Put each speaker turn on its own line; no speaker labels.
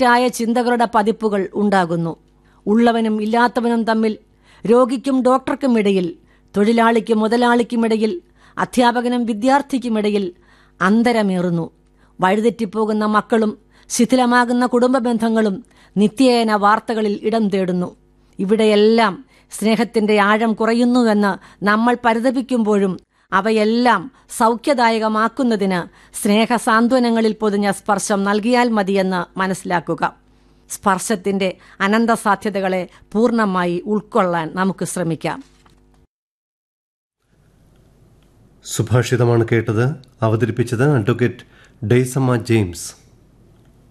തെറ്റായ ചിന്തകളുടെ പതിപ്പുകൾ ഉണ്ടാകുന്നു ഉള്ളവനും ഇല്ലാത്തവനും തമ്മിൽ രോഗിക്കും ഡോക്ടർക്കും ഇടയിൽ തൊഴിലാളിക്കും മുതലാളിക്കുമിടയിൽ അധ്യാപകനും വിദ്യാർത്ഥിക്കുമിടയിൽ അന്തരമേറുന്നു വഴിതെറ്റിപ്പോകുന്ന മക്കളും ശിഥിലമാകുന്ന കുടുംബ ബന്ധങ്ങളും നിത്യേന വാർത്തകളിൽ ഇടം തേടുന്നു ഇവിടെയെല്ലാം സ്നേഹത്തിന്റെ ആഴം കുറയുന്നുവെന്ന് നമ്മൾ പരിതപിക്കുമ്പോഴും അവയെല്ലാം സൗഖ്യദായകമാക്കുന്നതിന് സ്നേഹ സാന്ത്വനങ്ങളിൽ പൊതിഞ്ഞ സ്പർശം നൽകിയാൽ മതിയെന്ന് മനസ്സിലാക്കുക സ്പർശത്തിന്റെ അനന്ത സാധ്യതകളെ പൂർണ്ണമായി ഉൾക്കൊള്ളാൻ നമുക്ക് ശ്രമിക്കാം
സുഭാഷിതമാണ് കേട്ടത് അവതരിപ്പിച്ചത് അഡ്വക്കേറ്റ് ഡെയ്സമ്മ ജെയിംസ്